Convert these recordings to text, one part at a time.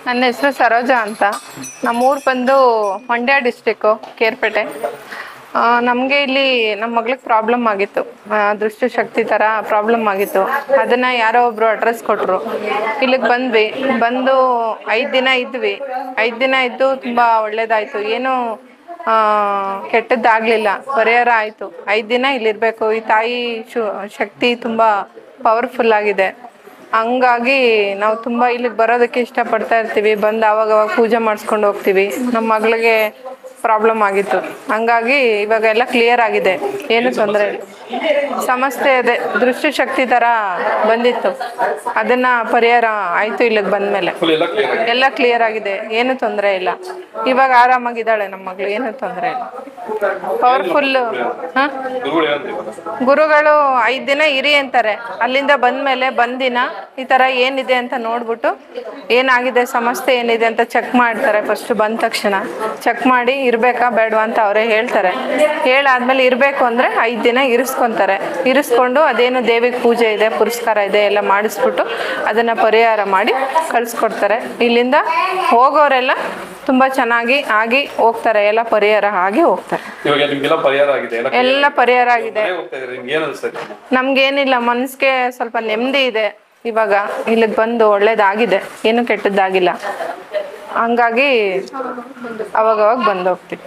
ನನ್ನ ಹೆಸರು ಸರೋಜಾ ಅಂತ ನಮ್ಮೂರು ಬಂದು ಮಂಡ್ಯ ಡಿಸ್ಟಿಕ್ಕು ಕೇರ್ಪೇಟೆ ನಮಗೆ ಇಲ್ಲಿ ನಮ್ಮ ಮಗಳಿಗೆ ಪ್ರಾಬ್ಲಮ್ ಆಗಿತ್ತು ಆ, ದೃಷ್ಟಿಶಕ್ತಿ ಥರ ಪ್ರಾಬ್ಲಮ್ ಆಗಿತ್ತು ಅದನ್ನು ಯಾರೋ ಒಬ್ಬರು ಅಡ್ರೆಸ್ ಕೊಟ್ಟರು ಇಲ್ಲಿಗೆ ಬಂದ್ವಿ ಬಂದು ಐದು ದಿನ ಇದ್ವಿ ಐದು ದಿನ ಇದ್ದು ತುಂಬ ಒಳ್ಳೇದಾಯಿತು ಏನು ಆ, ಕೆಟ್ಟದ್ದಾಗಲಿಲ್ಲ ಪರಿಹಾರ ಆಯಿತು ಐದು ದಿನ ಇಲ್ಲಿರಬೇಕು ಈ ತಾಯಿ ಶು ಶಕ್ತಿ ತುಂಬ ಪವರ್ಫುಲ್ ಆಗಿದೆ ಹಂಗಾಗಿ ನಾವು ತುಂಬ ಇಲ್ಲಿಗೆ ಬರೋದಕ್ಕೆ ಇಷ್ಟಪಡ್ತಾ ಇರ್ತೀವಿ ಬಂದು ಅವಾಗ ಅವಾಗ ಪೂಜೆ ಮಾಡಿಸ್ಕೊಂಡು ಹೋಗ್ತೀವಿ ನಮ್ಮ ಮಗಳಿಗೆ ಪ್ರಾಬ್ಲಮ್ ಆಗಿತ್ತು ಹಂಗಾಗಿ ಇವಾಗ ಎಲ್ಲ ಕ್ಲಿಯರ್ ಆಗಿದೆ ಏನು ತೊಂದರೆ ಇಲ್ಲ ಸಮಸ್ಯೆ ಇದೆ ದೃಷ್ಟಿಶಕ್ತಿ ಥರ ಬಂದಿತ್ತು ಅದನ್ನು ಪರಿಹಾರ ಆಯಿತು ಇಲ್ಲಿಗೆ ಬಂದಮೇಲೆ ಫುಲ್ ಎಲ್ಲ ಕ್ಲಿಯರ್ ಆಗಿದೆ ಎಲ್ಲ ಕ್ಲಿಯರ್ ಆಗಿದೆ ಏನು ತೊಂದರೆ ಇಲ್ಲ ಇವಾಗ ಆರಾಮಾಗಿದ್ದಾಳೆ ನಮ್ಮ ಮಗಳು ಏನು ತೊಂದರೆ ಇಲ್ಲ ಪವರ್ಫುಲ್ ಹಾಂ ಗುರುಗಳು ಏನಂತ ಇವಾಗ ಗುರುಗಳು ಐದು ದಿನ ಇರಿ ಅಂತಾರೆ ಅಲ್ಲಿಂದ ಬಂದ್ಮೇಲೆ ಬಂದಿನ ಈ ಥರ ಏನಿದೆ ಅಂತ ನೋಡ್ಬಿಟ್ಟು ಏನಾಗಿದೆ ಸಮಸ್ಯೆ ಏನಿದೆ ಅಂತ ಚೆಕ್ ಮಾಡ್ತಾರೆ ಫಸ್ಟ್ ಬಂದ ತಕ್ಷಣ ಚೆಕ್ ಮಾಡಿ ಇರಬೇಕಾ ಬೇಡವಾ ಅಂತ ಅವರೇ ಹೇಳ್ತಾರೆ ಹೇಳಾದ್ಮೇಲೆ ಇರಬೇಕು ಅಂದರೆ ಐದು ದಿನ ಇರಿಸ್ಕೊಂತಾರೆ ಇರಿಸ್ಕೊಂಡು ಅದೇನು ದೇವಿಗೆ ಪೂಜೆ ಇದೆ ಪುರಸ್ಕಾರ ಇದೆ ಎಲ್ಲ ಮಾಡಿಸ್ಬಿಟ್ಟು ಅದನ್ನು ಪರಿಹಾರ ಮಾಡಿ ಕಳಿಸ್ಕೊಡ್ತಾರೆ ಇಲ್ಲಿಂದ ಹೋಗೋರೆಲ್ಲ ತುಂಬ ಚೆನ್ನಾಗಿ ಆಗಿ ಹೋಗ್ತಾರೆ ಎಲ್ಲ ಪರಿಹಾರ ಆಗಿ ಹೋಗ್ತಾರೆ ಇವಾಗ ನಿಮ್ಗೆಲ್ಲ ಪರಿಹಾರ ಆಗಿದೆ ಎಲ್ಲ ಎಲ್ಲ ಪರಿಹಾರ ಆಗಿದೆ ಮನೆಗೆ ಹೋಗ್ತಾ ಇದ್ರಿ ನಿಮ್ಗೆ ಏನು ಅನಿಸ್ತದೆ ನಮ್ಗೇನಿಲ್ಲ ಮನಸ್ಸಿಗೆ ಸ್ವಲ್ಪ ನೆಮ್ಮದಿ ಇದೆ ಇವಾಗ ಇಲ್ಲಿಗೆ ಬಂದು ಒಳ್ಳೇದಾಗಿದೆ ಏನು ಕೆಟ್ಟದ್ದಾಗಿಲ್ಲ ಹಂಗಾಗಿ ಅವಾಗವಾಗ ಬಂದು ಹೋಗ್ತೀವಿ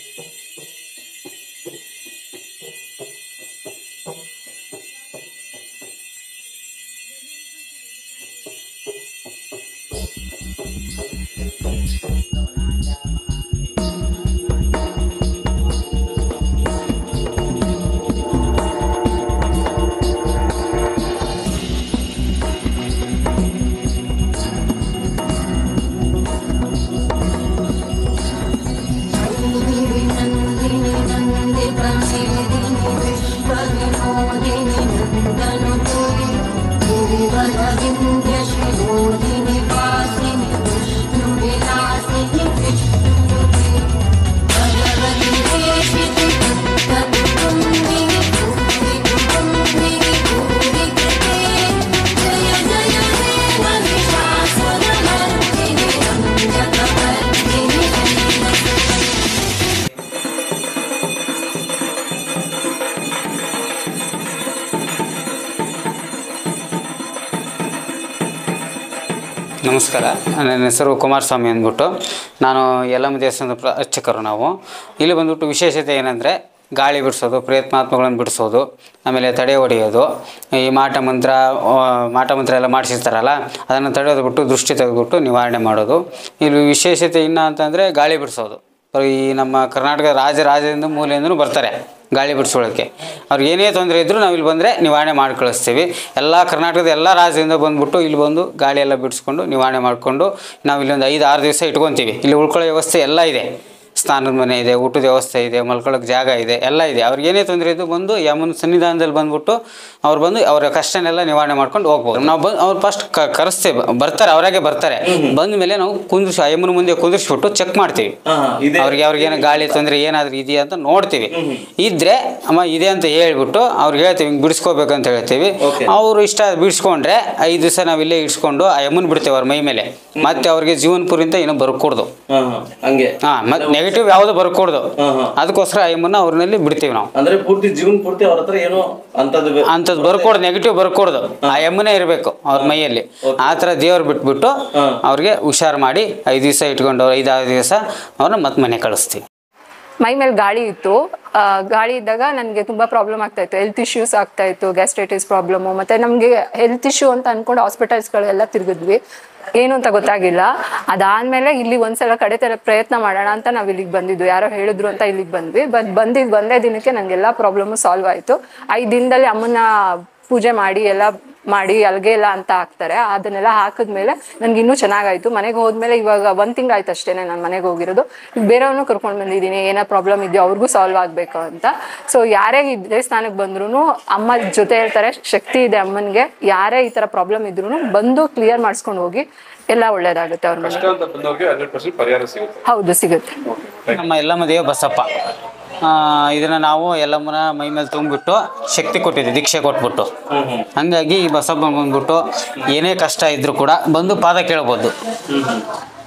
ನಮಸ್ಕಾರ ನನ್ನ ಹೆಸರು ಕುಮಾರಸ್ವಾಮಿ ಅಂದ್ಬಿಟ್ಟು ನಾನು ಯಲ್ಲಮ್ಮ ದೇವಸ್ಥಾನದ ಪ್ರ ಅರ್ಚಕರು ನಾವು ಇಲ್ಲಿ ಬಂದ್ಬಿಟ್ಟು ವಿಶೇಷತೆ ಏನಂದರೆ ಗಾಳಿ ಬಿಡಿಸೋದು ಪ್ರಯತ್ನಾತ್ಮಗಳನ್ನು ಬಿಡಿಸೋದು ಆಮೇಲೆ ತಡೆ ಹೊಡೆಯೋದು ಈ ಮಾಟ ಮಂತ್ರ ಆ, ಮಾಟ ಮಂತ್ರ ಎಲ್ಲ ಮಾಡಿಸಿರ್ತಾರಲ್ಲ ಅದನ್ನು ತಡೆಯೋದು ಬಿಟ್ಟು ದೃಷ್ಟಿ ತೆಗೆದುಬಿಟ್ಟು ನಿವಾರಣೆ ಮಾಡೋದು ಇಲ್ಲಿ ವಿಶೇಷತೆ ಇನ್ನು ಅಂತಂದರೆ ಗಾಳಿ ಬಿಡಿಸೋದು ಈ ನಮ್ಮ ಕರ್ನಾಟಕ ರಾಜ್ಯ ರಾಜ್ಯದಿಂದ ಮೂಲೆಯಿಂದನೂ ಬರ್ತಾರೆ ಗಾಳಿ ಬಿಡಿಸ್ಕೊಳ್ಳೋಕ್ಕೆ ಅವ್ರಿಗೆ ಏನೇ ತೊಂದರೆ ಇದ್ದರೂ ನಾವು ಇಲ್ಲಿ ಬಂದರೆ ನಿವಾರಣೆ ಮಾಡಿ ಕಳಿಸ್ತೀವಿ ಎಲ್ಲ ಕರ್ನಾಟಕದ ಎಲ್ಲ ರಾಜ್ಯದಿಂದ ಬಂದ್ಬಿಟ್ಟು ಇಲ್ಲಿ ಬಂದು ಗಾಳಿ ಎಲ್ಲ ಬಿಡಿಸ್ಕೊಂಡು ನಿವಾರಣೆ ಮಾಡಿಕೊಂಡು ನಾವು ಇಲ್ಲೊಂದು ಐದು ಆರು ದಿವಸ ಇಟ್ಕೊತೀವಿ ಇಲ್ಲಿ ಉಳ್ಕೊಳ್ಳೋ ವ್ಯವಸ್ಥೆ ಎಲ್ಲ ಇದೆ ಸ್ನಾನದ ಮನೆ ಇದೆ ಊಟದ ವ್ಯವಸ್ಥೆ ಇದೆ ಮಲ್ಕೊಳ್ಳೋಕೆ ಜಾಗ ಇದೆ ಎಲ್ಲ ಇದೆ ಅವ್ರಿಗೆ ಏನೇ ತೊಂದರೆ ಇದ್ದು ಬಂದು ಯಮನ ಸನ್ನಿಧಾನದಲ್ಲಿ ಬಂದ್ಬಿಟ್ಟು ಅವ್ರು ಬಂದು ಅವರ ಕಷ್ಟನೆಲ್ಲ ನಿವಾರಣೆ ಮಾಡ್ಕೊಂಡು ಹೋಗ್ಬೋದು ನಾವು ಬಂದು ಅವ್ರು ಫಸ್ಟ್ ಕರೆಸ್ತೇವೆ ಬರ್ತಾರೆ ಅವರಾಗೆ ಬರ್ತಾರೆ ಬಂದ ಮೇಲೆ ನಾವು ಕುಂದಿಸಿ ಯಮನ ಮುಂದೆ ಕುಂದಿಸ್ಬಿಟ್ಟು ಚೆಕ್ ಮಾಡ್ತೀವಿ ಇದೆ ಅವ್ರಿಗೆ ಅವ್ರಿಗೆ ಏನೋ ಗಾಳಿ ತೊಂದರೆ ಏನಾದರೂ ಇದೆಯಾ ಅಂತ ನೋಡ್ತೀವಿ ಇದ್ರೆ ಅಮ್ಮ ಇದೆ ಅಂತ ಹೇಳ್ಬಿಟ್ಟು ಅವ್ರಿಗೆ ಹೇಳ್ತೀವಿ ಹಿಂಗೆ ಬಿಡಿಸ್ಕೋಬೇಕಂತ ಹೇಳ್ತೀವಿ Okay. ಅವರು ಇಷ್ಟ ಬಿಡಿಸ್ಕೊಂಡ್ರೆ ಐದು ದಿವಸ ನಾವು ಇಲ್ಲೇ ಇಡ್ಸ್ಕೊಂಡು ಆ ಯಮನ್ ಬಿಡ್ತೇವೆ ಅವ್ರ ಮೈ ಮೇಲೆ ಮತ್ತೆ ಅವ್ರಿಗೆ ಜೀವನ ಪುರಿಂದ ಏನೋ ಬರ್ಕೊಡ್ದು ಹಾ ಹಾ ಹಂಗೆ ಹಾಂ ಮತ್ತೆ ನೆಗೆಟಿವ್ ಯಾವುದು ಬರ್ಕೊಡ್ದು ಹಾ ಹಾ ಅದಕ್ಕೋಸ್ಕರ ಆ ಯಮನ್ನ ಅವ್ರನ್ನಲ್ಲಿ ಬಿಡ್ತೀವಿ ನಾವು ಅಂದ್ರೆ ಪೂರ್ತಿ ಜೀವನ ಪೂರ್ತಿ ಅವ್ರ ಹತ್ರ ಏನೋ ಅಂತದ್ದು ಬೆ- ಅಂಥದ್ದು ಬರ್ಕೊಡ್ದು ನೆಗೆಟಿವ್ ಬರ್ಕೊಡ್ದು ಆ ಎಮ್ಮನೇ ಇರಬೇಕು ಅವ್ರ ಮೈಯಲ್ಲಿ ಆ ಥರ ದೇವ್ರು ಬಿಟ್ಬಿಟ್ಟು ಹಾ. ಅವ್ರಿಗೆ ಹುಷಾರು ಮಾಡಿ ಐದು ದಿವಸ ಇಟ್ಕೊಂಡು ಐದಾರು ದಿವಸ ಅವ್ರನ್ನ ಮತ್ತೆ ಮನೆ ಕಳಿಸ್ತೀವಿ ಮೈ ಮೇಲೆ ಗಾಳಿ ಇತ್ತು ಆ, ಗಾಳಿ ಇದ್ದಾಗ ನನಗೆ ತುಂಬ ಪ್ರಾಬ್ಲಮ್ ಆಗ್ತಾ ಇತ್ತು ಹೆಲ್ತ್ ಇಶ್ಯೂಸ್ ಆಗ್ತಾ ಇತ್ತು ಗ್ಯಾಸ್ಟ್ರೈಟಿಸ್ ಪ್ರಾಬ್ಲಮ್ಮು ಮತ್ತು ನಮಗೆ ಹೆಲ್ತ್ ಇಶ್ಯೂ ಅಂತ ಅಂದ್ಕೊಂಡು ಹಾಸ್ಪಿಟಲ್ಸ್ಗಳೆಲ್ಲ ತಿರುಗಿದ್ವಿ ಏನು ಅಂತ ಗೊತ್ತಾಗಿಲ್ಲ ಅದಾದಮೇಲೆ ಇಲ್ಲಿ ಒಂದ್ಸಲ ಕಡೆ ತರ ಪ್ರಯತ್ನ ಮಾಡೋಣ ಅಂತ ನಾವು ಇಲ್ಲಿಗೆ ಬಂದಿದ್ದು ಯಾರೋ ಹೇಳಿದ್ರು ಅಂತ ಇಲ್ಲಿಗೆ ಬಂದ್ವಿ ಬಟ್ ಬಂದಿದ್ದು ಒಂದೇ ದಿನಕ್ಕೆ ನನಗೆಲ್ಲ ಪ್ರಾಬ್ಲಮ್ಮು ಸಾಲ್ವ್ ಆಯಿತು ಐದು ದಿನದಲ್ಲಿ ಅಮ್ಮನ ಪೂಜೆ ಮಾಡಿ ಎಲ್ಲ ಮಾಡಿ ಅಲ್ಗೆ ಎಲ್ಲ ಅಂತ ಹಾಕ್ತಾರೆ ಅದನ್ನೆಲ್ಲ ಹಾಕಿದ್ಮೇಲೆ ನನ್ಗೆ ಇನ್ನೂ ಚೆನ್ನಾಗಾಯ್ತು ಮನೆಗೆ ಹೋದ್ಮೇಲೆ ಇವಾಗ ಒಂದು ತಿಂಗಳಾಯ್ತು ಅಷ್ಟೇ ನಾನು ಮನೆಗೆ ಹೋಗಿರೋದು ಈಗ ಬೇರೆಯವ್ರನ್ನೂ ಕರ್ಕೊಂಡು ಬಂದಿದ್ದೀನಿ ಏನೋ ಪ್ರಾಬ್ಲಮ್ ಇದೆಯೋ ಅವ್ರಿಗೂ ಸಾಲ್ವ್ ಆಗಬೇಕು ಅಂತ ಸೊ ಯಾರೇ ಈ ದೇವಸ್ಥಾನಕ್ಕೆ ಬಂದ್ರೂ ಅಮ್ಮ ಜೊತೆ ಹೇಳ್ತಾರೆ ಶಕ್ತಿ ಇದೆ ಅಮ್ಮನಿಗೆ ಯಾರೇ ಈ ಥರ ಪ್ರಾಬ್ಲಮ್ ಇದ್ರೂ ಬಂದು ಕ್ಲಿಯರ್ ಮಾಡಿಸ್ಕೊಂಡು ಹೋಗಿ ಎಲ್ಲ ಒಳ್ಳೇದಾಗುತ್ತೆ ಅವ್ರ ಮನೆಗೆ ಕಷ್ಟ ಅಂತ ಬಂದವ್ರಿಗೆ ಹಂಡ್ರೆಡ್ ಪರ್ಸೆಂಟ್ ಪರಿಹಾರ ಸಿಗುತ್ತೆ ಹೌದು ಸಿಗುತ್ತೆ ನಮ್ಮ ಎಲ್ಲಮ್ಮ ದೇವ ಬಸಪ್ಪ ಆ, ಇದನ್ನ ನಾವು ಎಲ್ಲಮ್ಮನ ಮೈ ಮೇಲೆ ತುಂಬಿಬಿಟ್ಟು ಶಕ್ತಿ ಕೊಟ್ಟಿದ್ವಿ ದೀಕ್ಷೆ ಕೊಟ್ಬಿಟ್ಟು ಹಂಗಾಗಿ ಈ ಬಸಪ್ಪ ಬಂದ್ಬಿಟ್ಟು ಏನೇ ಕಷ್ಟ ಇದ್ರೂ ಕೂಡ ಬಂದು ಪಾದ ಕೇಳ್ಬೋದು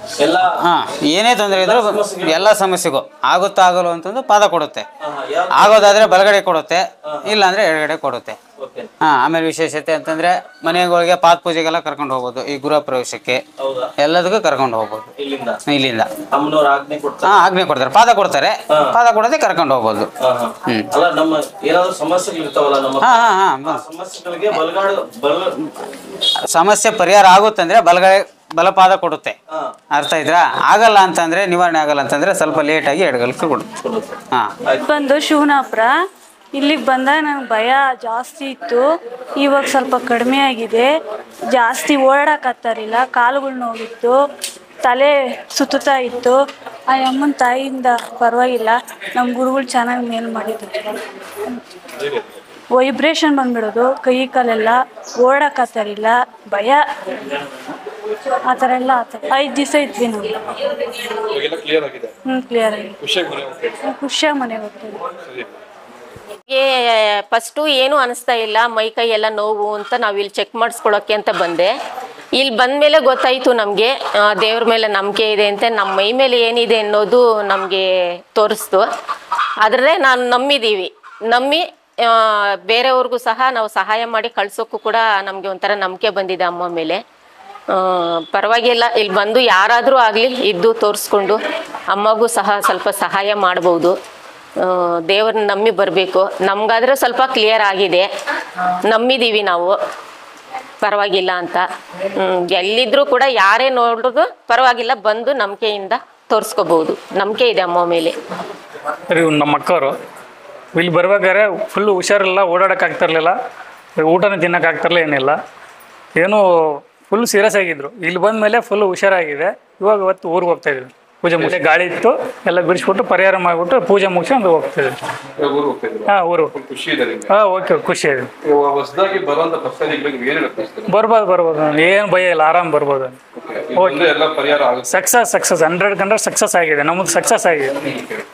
ಎಲ್ಲ ಹಾಂ ಏನೇ ತೊಂದರೆ ಇದ್ರೂ ಎಲ್ಲ ಸಮಸ್ಯೆಗೂ ಆಗುತ್ತಾ ಆಗಲ್ಲ ಅಂತಂದು ಪಾದ ಕೊಡುತ್ತೆ ಹಾ, ಹಾ, ಯಾವ ಆಗೋದಾದ್ರೆ ಬಲಗಡೆ ಕೊಡುತ್ತೆ ಇಲ್ಲಾಂದ್ರೆ ಎಡಗಡೆ ಕೊಡುತ್ತೆ ಓಕೆ ಹಾಂ ಆಮೇಲೆ ವಿಶೇಷತೆ ಅಂತಂದ್ರೆ ಮನೆಗಳಿಗೆ ಪಾದ ಪೂಜೆಗೆಲ್ಲ ಕರ್ಕೊಂಡು ಹೋಗ್ಬೋದು ಈ ಗೃಹ ಪ್ರವೇಶಕ್ಕೆ ಹೌದಾ ಎಲ್ಲದಕ್ಕೂ ಕರ್ಕೊಂಡು ಹೋಗ್ಬೋದು ಇಲ್ಲಿಂದ ಇಲ್ಲಿಂದ ಅಮ್ಮನವ್ರ ಆಜ್ಞೆ ಕೊಡ್ತಾರೆ ಹಾಂ ಆಜ್ಞೆ ಕೊಡ್ತಾರೆ ಪಾದ ಕೊಡ್ತಾರೆ ಪಾದ ಕೊಡದೆ ಕರ್ಕೊಂಡು ಹೋಗ್ಬೋದು ಹಾ, ಹಾ. ಅಲ್ಲ ನಮ್ಮ ಏನಾದ್ರು ಸಮಸ್ಯೆಗಳು ಇರ್ತಾವಲ್ಲ ನಮ್ಮ ಹಾಂ ಹಾಂ ಹಾಂ ಆ ಸಮಸ್ಯೆಗಳಿಗೆ ಬಲಗಾಡು ಬಲ ಸಮಸ್ಯೆ ಪರಿಹಾರ ಆಗುತ್ತಂದ್ರೆ ಬಲಗಡೆ ಬಲಪಾದ ಕೊಡುತ್ತೆ ಹಾ ಅರ್ಥ ಆಯ್ತಾ ಆಗಲ್ಲ ಅಂತಂದ್ರೆ ನಿವಾರಣೆ ಆಗಲ್ಲ ಅಂತಂದ್ರೆ ಸ್ವಲ್ಪ ಲೇಟಾಗಿ ಎಡಗಲ್ಕ್ಕೆ ಕೊಡುತ್ತೆ ಕೊಡುತ್ತೆ ಹಾಂ ಬಂದು ಶಿವನಾಪುರ ಇಲ್ಲಿಗೆ ಬಂದಾಗ ನನಗೆ ಭಯ ಜಾಸ್ತಿ ಇತ್ತು ಇವಾಗ ಸ್ವಲ್ಪ ಕಡಿಮೆ ಆಗಿದೆ ಜಾಸ್ತಿ ಓಡಾಡಕತ್ತಾರಿಲ್ಲ ಕಾಲುಗಳು ನೋವಿತ್ತು ತಲೆ ಸುತ್ತುತ್ತಾ ಇತ್ತು ಆ ಅಮ್ಮನ ತಾಯಿಯಿಂದ ಪರವಾಗಿಲ್ಲ ನಮ್ಮ ಗುರುಗಳು ಚೆನ್ನಾಗಿ ಮೇಲ್ ಮಾಡಿದ್ರು ವೈಬ್ರೇಷನ್ ಬಂದ್ಬಿಡೋದು ಕೈ ಕಾಲೆಲ್ಲ ಓಡಾಕತ್ತಾರಿಲ್ಲ ಭಯ ಆ ಥರ ಎಲ್ಲ ಆತ ಐದು ದಿವಸ ಇದ್ವಿ ನಾವು ಇವಾಗೆಲ್ಲ ಕ್ಲಿಯರ್ ಆಗಿದೆ ಹ್ಞೂ ಕ್ಲಿಯರ್ ಆಗಿ ಖುಷಿಯಾಗಿ ಮನೆ ಹೋಗ್ತೀವಿ ಖುಷಿಯಾಗಿ ಮನೆಗೆ ಹೋಗ್ತೀವಿ ಸರಿ ಫಸ್ಟು ಏನು ಅನಿಸ್ತಾ ಇಲ್ಲ ಮೈ ಕೈ ಎಲ್ಲ ನೋವು ಅಂತ ನಾವು ಇಲ್ಲಿ ಚೆಕ್ ಮಾಡಿಸ್ಕೊಳಕ್ಕೆ ಅಂತ ಬಂದೆ ಇಲ್ಲಿ ಬಂದಮೇಲೆ ಗೊತ್ತಾಯಿತು ನಮಗೆ ದೇವ್ರ ಮೇಲೆ ನಂಬಿಕೆ ಇದೆ ಅಂತ ನಮ್ಮ ಮೈ ಮೇಲೆ ಏನಿದೆ ಅನ್ನೋದು ನಮಗೆ ತೋರಿಸ್ತು ಆದರೆ ನಾನು ನಂಬಿದ್ದೀವಿ ನಂಬಿ ಆ, ಬೇರೆಯವ್ರಿಗೂ ಸಹ ನಾವು ಸಹಾಯ ಮಾಡಿ ಕಳ್ಸೋಕ್ಕೂ ಕೂಡ ನಮಗೆ ಒಂಥರ ನಂಬಿಕೆ ಬಂದಿದೆ ಅಮ್ಮ ಮೇಲೆ ಆ, ಪರವಾಗಿಲ್ಲ ಇಲ್ಲಿ ಬಂದು ಯಾರಾದರೂ ಆಗಲಿ ಇದ್ದು ತೋರಿಸ್ಕೊಂಡು ಅಮ್ಮಗೂ ಸಹ ಸ್ವಲ್ಪ ಸಹಾಯ ಮಾಡ್ಬೋದು ದೇವ್ರನ್ನ ನಂಬಿ ಬರಬೇಕು ನಮ್ಗಾದ್ರೆ ಸ್ವಲ್ಪ ಕ್ಲಿಯರ್ ಆಗಿದೆ ನಂಬಿದ್ದೀವಿ ನಾವು ಪರವಾಗಿಲ್ಲ ಅಂತ ಹ್ಮ್, ಎಲ್ಲಿದ್ರೂ ಕೂಡ ಯಾರೇ ನೋಡಿದ್ರು ಪರವಾಗಿಲ್ಲ ಬಂದು ನಂಬಿಕೆಯಿಂದ ತೋರಿಸ್ಕೋಬಹುದು ನಂಬಿಕೆ ಇದೆ ಅಮ್ಮ ಮೇಲೆ ರೀ ಇವ್ನು ನಮ್ಮ ಅಕ್ಕವರು ಇಲ್ಲಿ ಬರ್ಬೇಕಾದ್ರೆ ಫುಲ್ ಹುಷಾರಿಲ್ಲ ಓಡಾಡಕ್ಕೆ ಆಗ್ತಿರ್ಲಿಲ್ಲ ಊಟನೂ ತಿನ್ನಕ್ಕೆ ಆಗ್ತಿರ್ಲಿಲ್ಲ ಏನಿಲ್ಲ ಏನೋ ಫುಲ್ ಸೀರಿಯಸ್ ಆಗಿದ್ರು ಇಲ್ಲಿ ಬಂದ ಮೇಲೆ ಫುಲ್ ಹುಷಾರಾಗಿದೆ ಇವಾಗ ಇವತ್ತು ಊರಿಗೆ ಹೋಗ್ತಾ ಇದ್ವಿ ಪೂಜೆ ಮುಗಿಸಿ ಗಾಳಿ ಇತ್ತು ಎಲ್ಲ ಬಿಡಿಸ್ಬಿಟ್ಟು ಪರಿಹಾರ ಮಾಡಿಬಿಟ್ಟು ಪೂಜೆ ಮುಗಿಸ್ಕೊಂಡು ಹೋಗ್ತಿದ್ವಿ ಇವಾಗ ಊರು ಹೋಗ್ತಿದ್ರು ಹಾಂ ಊರು ಖುಷಿ ಇದೆ ನಿಮ್ಗೆ ಹಾಂ ಓಕೆ ಖುಷಿ ಇದೆ ಇವಾಗ ಹೊಸದಾಗಿ ಬರುವಂತ ಭಕ್ತಾದಿಗಳಿಗೆ ನೀವು ಏನು ಹೇಳ್ತೀರಿ ಬರ್ಬೋದು ಬರ್ಬೋದು ಏನು ಭಯ ಇಲ್ಲ ಆರಾಮ್ ಬರ್ಬೋದು ಬಂದ್ರೆ ಎಲ್ಲ ಪರಿಹಾರ ಆಗುತ್ತೆ success success hundred hundred success ಆಗಿದೆ ನಮಗೆ ಸಕ್ಸಸ್ ಆಗಿದೆ